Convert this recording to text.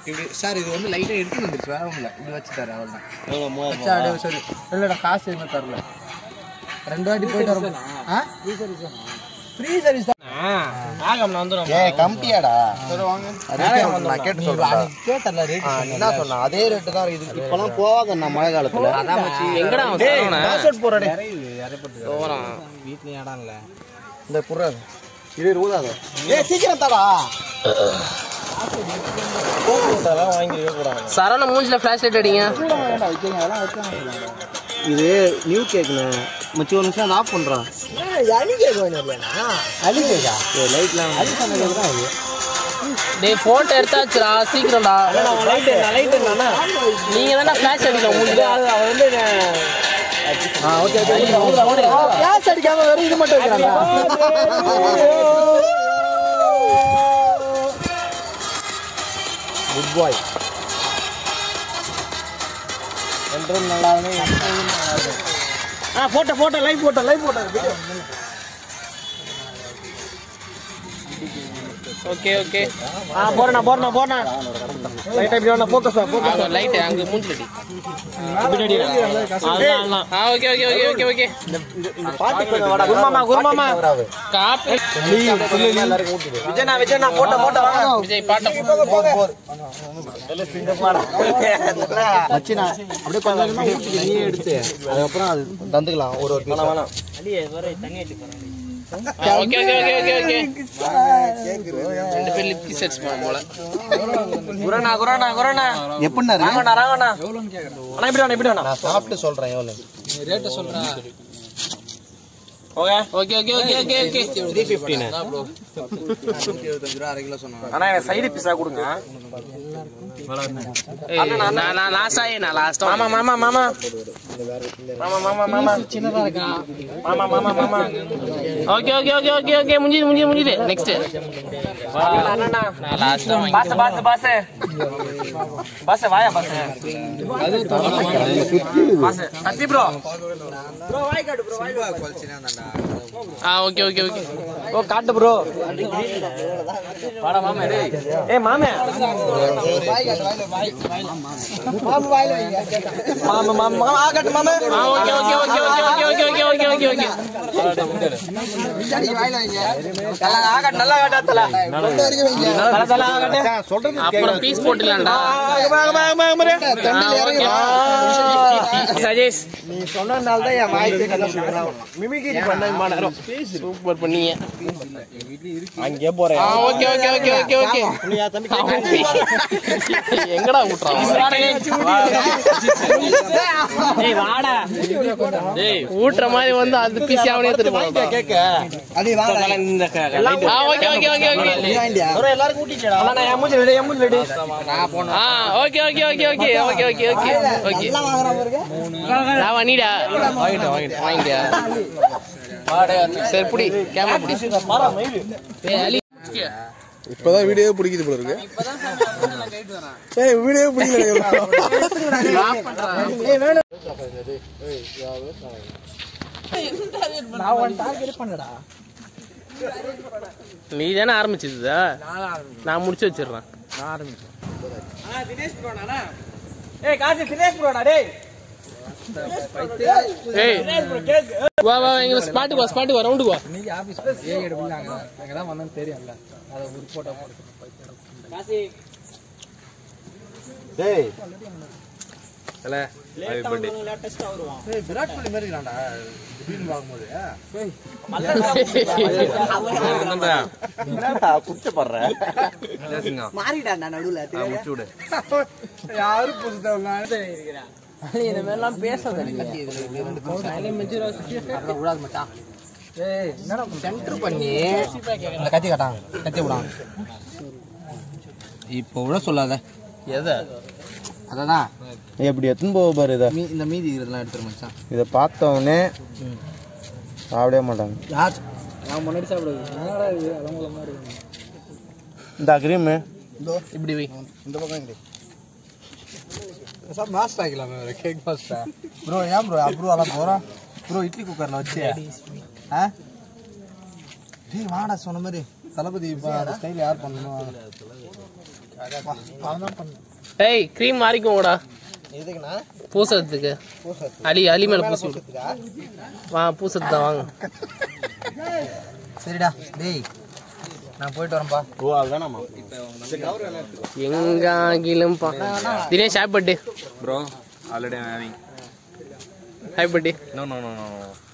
இப்படி சார் இது வந்து லைட்டா எடுத்து வந்துருச்சு வேற ஒண்ணும் இல்ல இப்படி வச்சு தரேன் அவ்வளவுதான் வச்சா அப்படியே சரி இல்லடா காசு எதுவுமே தரல ரெண்டு வாட்டி போயிட்டு வரோம் ஆ ஃப்ரீ சர்வீஸ் தான் ஏய் கம்பியாடா நான் கேட்டு சொல்றேன் கேட்டல ரேட் என்ன சொன்னா அதே ரேட்டு தான் இது இப்பெல்லாம் போவாத நான் மழை காலத்துல எங்கடா அவன் சரவணன்? காசோட் போறடே போறான். வீட்லயும் இடம் இல்ல இந்த புறாது இது ஊதாத ஏய் சீக்கிரம் தாடா சரவணன் மூஞ்சில ஃபிளாஷ் லைட் அடிங்க இது நியூ கேக்குண்ணே மச்சி ஒரு நிமிஷம் ஆஃப் பண்றான் அலி கேக் வாங்கினா அலி கேக்கா லைட்லாம் அலி சொன்னது தான் இது டேய் போட்டோ எடுத்தாச்சுடா சீக்கிரம்டா நீங்க தானே ஃபிளாஷ் அடிக்கல உங்களுக்கு ஆ ஓகே கேஸ் அடிக்காம வெறும் இது மட்டும் வைக்கிறாங்க குட் பாய் என்றும் நல்லா ஆ photo photo live photo live photo okay okay ஆ போறேண்ணா போறேண்ணா போறேண்ணா லைட் இப்படி வேணா ஃபோக்கஸ் அங்க லைட் அங்க மூஞ்சில அடி ஆ okay okay okay okay okay பாட்டி கொஞ்சம் வாடா குருமாமா குருமாமா காப்பி விஜயண்ணா விஜயண்ணா போட்டோ போட்டோ வாங்க விஜய் பாட்டம் மச்சினா அப்படியே கொஞ்சம் கொஞ்சமா ஊத்திக்க நீயே எடுத்து அதுக்கப்புறம் அது தந்துக்கலாம் ஒரு ஒரு பீஸ் வேணாம் okay okay okay okay okay ரெண்டு பேர் லிப்டி செட்ஸ் போவோம் போல குரணா குரணா குரணா எப்படிண்ணா ராங்கண்ணா ராங்கண்ணா அண்ணா இப்படி வேணா இப்படி வேணா நான் சாப்பிட்டு சொல்றேன் எவ்வளவு ரேட்ட சொல்றேன் okay okay okay okay okay okay three ஃபிஃப்டின்னு இருபத்தஞ்சு ரூபா அரை கிலோ சொன்னாங்க அண்ணா எனக்கு சைடு பீஸா கொடுங்க நான் நான் லாஸ்ட் ஆயி நான் லாஸ்ட் மாமா மாமா மாமா மாமா மாமா மாமா சின்னதா இருக்கா மாமா மாமா மாமா okay okay okay okay okay முடிஞ்சது முடிஞ்சது முடிஞ்சது நெக்ஸ்ட் அண்ணா நான் லாஸ்ட் தான் பாஸ் பாஸ் பாஸ் பாஸ் வாயா பாஸ் பாஸ் கத்தி ப்ரோ ஆ ஓகே ஓகே ஓகே ஓ காட்டு ப்ரோ வாடா மாமே டேய் ஏய் மாமே மாமா மாமா மாமா ஆ காட்டு மாமே ஆ okay okay okay okay okay okay okay okay okay நல்லா ஆ காட்டு நல்லா காட்டு தல தல தல ஆ காட்டு சொல்றது அப்புறம் பீஸ் போட்டுலாம்டா சஜேஷ் நீ சொன்னனால தான் என் வாய்ஸே கண்டுபிடிக்கிறேன் மிமிகிரி பண்ண மாட்டேன் சூப்பர் பண்ணீங்க அங்கே போறேன் ஆ okay okay okay okay okay புள்ளியா தம்பி எங்கடா ஊட்டுறான் ஏய் வாடா டேய் ஊட்டுற மாதிரி வந்து அந்த பீஸ் அவனே திரும்ப கேக்க ஆ okay okay okay okay bro எல்லாரும் கூட்டிட்டடா அண்ணா நான் என் மூஞ்சி ரெடி என் மூஞ்சி ரெடி ஆ okay okay okay okay okay okay okay okay நான் வண்டிடா வாங்கிட்டேன் வாங்கிட்டேன் வாங்கிட்டியா சரி புடி கேமரா புடி ஏய் அலி இப்பதான் வீடியோ பிடிக்குது போல இருக்கு ஏய் வீடியோ பிடிக்கல நான் ஒன் டார்கெட் பண்ணடா நீ தானே ஆரம்பிச்சது நான் முடிச்சு வச்சிடுறேன் நான் ஆரம்பிச்சேன் ஏய் காசி தினேஷ் ப்ரோடா டேய் ஏய் வா வா எங்க ஸ்பாட்டுக்கு வா ஸ்பாட்டுக்கு வா ரவுண்டுக்கு வா இன்னைக்கு ஆபீஸ் ஏ எடுப்பில்ல அங்கே அங்கே தான் வந்தேன்னு தெரியும்ல அதை ஒரு போட்டோ போட்டு டேய் ஏய் விராட் கோலி மாதிரி இருக்கான்டா திடீர்னு பார்க்கும்போது என்னடா குச்சப்படுற யாரும் புதுசா இந்த மாதிரிலாம் பேசாத விடாது மச்சான் ஏய் என்னடா சென்டர் பண்ணி இந்த கத்தி காட்டாங்க கத்தி விடாங்க இப்போ விட சொல்லாத எதை அததான் எப்படி எத்தனை போக பாரு இதை மீ இந்த மீதி இதெல்லாம் எடுத்துரு மச்சான் இதை பார்த்தவொடனே சாப்பிடவே மாட்டாங்க யார் நான் முன்னாடி சாப்பிடுது என்னடா இது அலங்குல மாதிரி இந்த கிரீமு இப்படி வை இந்த பக்கம் இங்கே சார் மாஸ்டர் ஆகிக்கலாமே ஒரு கேக் மாஸ்டர் ப்ரோ ஏன் ப்ரோ அப்ரூவ் எல்லாம் போகிறோம் ப்ரோ இட்லி குக்கரில் வச்சு ஆ டேய் வாடா சொன்ன மாதிரி தளபதி இப்போ அந்த ஸ்டைல் யார் பண்ணணும் அவன் தான் பண்ணு டேய் க்ரீம் மாறிக்கோங்கடா எதுக்குண்ணா பூசறதுக்கு அலி அலி மேல பூசி விடு வா பூசறது தான் வாங்க சரிடா டேய் நான் போயிட்டு வரேன்பா ஓ அதுதானாமா எங்க ஆகிலும் பா Dinesh happy birthday bro already having happy birthday no no no no